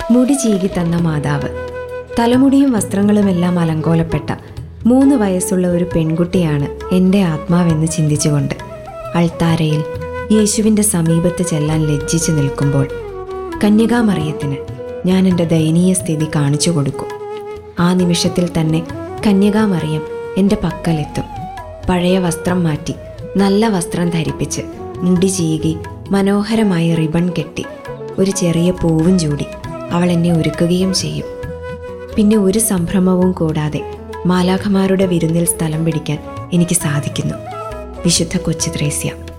മുടി ചീകി തന്ന മാതാവ് തലമുടിയും വസ്ത്രങ്ങളുമെല്ലാം അലങ്കോലപ്പെട്ട മൂന്ന് വയസ്സുള്ള ഒരു പെൺകുട്ടിയാണ് എൻ്റെ ആത്മാവെന്ന് ചിന്തിച്ചുകൊണ്ട് അൾത്താരയിൽ യേശുവിൻ്റെ സമീപത്ത് ചെല്ലാൻ ലജ്ജിച്ചു നിൽക്കുമ്പോൾ കന്യകാമറിയത്തിന് ഞാൻ എൻ്റെ ദയനീയ സ്ഥിതി കാണിച്ചു കൊടുക്കും ആ നിമിഷത്തിൽ തന്നെ കന്യകാമറിയം എൻ്റെ പക്കലെത്തും പഴയ വസ്ത്രം മാറ്റി നല്ല വസ്ത്രം ധരിപ്പിച്ച് മുടി ചീകി മനോഹരമായ റിബൺ കെട്ടി ഒരു ചെറിയ പൂവും ചൂടി അവൾ എന്നെ ഒരുക്കുകയും ചെയ്യും പിന്നെ ഒരു സംഭ്രമവും കൂടാതെ മാലാഖമാരുടെ വിരുന്നിൽ സ്ഥലം പിടിക്കാൻ എനിക്ക് സാധിക്കുന്നു വിശുദ്ധ കൊച്ചു ത്രേസ്യ